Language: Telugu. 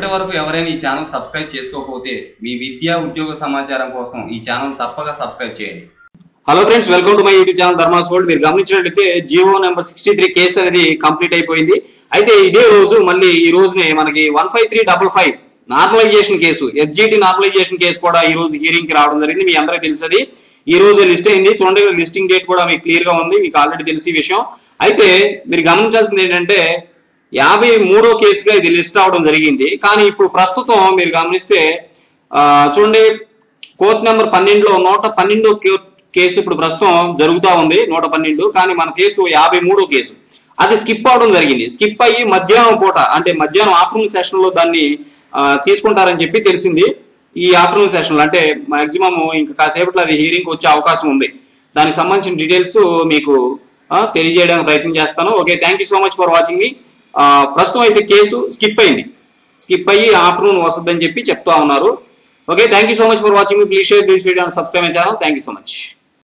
ఇప్పటి వరకు ఎవరైనా ఈ ఛానల్ సబ్స్క్రైబ్ చేసుకోకపోతే మీ విద్యా ఉద్యోగ సమాచారం కోసం ఈ ఛానల్ తప్పక సబ్స్క్రైబ్ చేయండి hello friends welcome to my YouTube channel Dharma's world మీరు గమనించినట్లయితే Jio number sixty three case అనేది కంప్లీట్ అయిపోయింది అయితే ఇదే రోజు మళ్ళీ ఈ రోజునే మనకి one five three double five normalization case SGT normalization case కూడా ఈ రోజు హియరింగ్ కి రావడం జరిగింది మీ అందరికీ తెలుసది ఈ రోజు లిస్ట్ అయింది చూడండి లిస్టింగ్ డేట్ కూడా మీకు క్లియర్ గా ఉంది మీకు ఆల్రెడీ తెలిసి ఈ విషయం అయితే మీరు గమనించాల్సింది ఏంటంటే యాభై మూడో కేసుగా ఇది లిస్ట్ అవడం జరిగింది కానీ ఇప్పుడు ప్రస్తుతం మీరు గమనిస్తే ఆ, చూడండి కోర్ట్ నెంబర్ పన్నెండులో నూట పన్నెండో కే- కేసు ఇప్పుడు ప్రస్తుతం జరుగుతా ఉంది నూట పన్నెండు కానీ మన కేసు యాభై మూడో కేసు అది స్కిప్ అవడం జరిగింది స్కిప్ అయ్యి మధ్యాహ్నం పూట అంటే మధ్యాహ్నం ఆఫ్టర్నూన్ సెషన్ లో దాన్ని ఆ, తీసుకుంటారని చెప్పి తెలిసింది ఈ ఆఫ్టర్నూన్ సెషన్ లో అంటే మాక్సిమం ఇంకా కాసేపట్లో అది హీరింగ్ వచ్చే అవకాశం ఉంది దానికి సంబంధించిన డీటెయిల్స్ మీకు ఆ, తెలియజేయడానికి ప్రయత్నం చేస్తాను okay thank you so much for watching మీ ప్రస్తుతం అయితే కేసు స్కిప్ అయింది స్కిప్ అయ్యి ఆఫ్టర్నూన్ వస్తుందని చెప్పి చెప్తా ఉన్నారు okay thank you so much for watching please share this video subscribe my channel thank you so much